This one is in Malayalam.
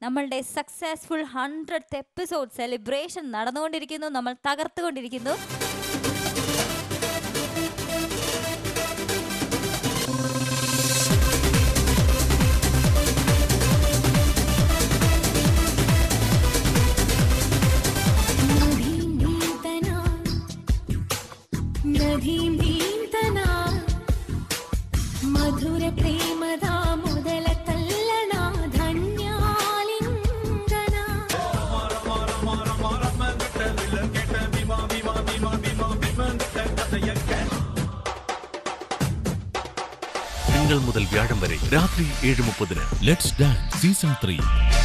നമ്മളുടെ സക്സസ്ഫുൾ ഹൺഡ്രഡ് എപ്പിസോഡ് സെലിബ്രേഷൻ നടന്നുകൊണ്ടിരിക്കുന്നു നമ്മൾ തകർത്തുകൊണ്ടിരിക്കുന്നു ಮಧುರ ಪ್ರೇಮದ ಮೊದಲ ತಲ್ಲಣ ಧನ್ಯಾಲಿಂಗನ തിങ്കൾ മുതൽ വ്യാഴം വരെ രാത്രി ഏഴ് മുപ്പതിന് ലെറ്റ്സ് ഡാൻസ് സീസൺ ത്രീ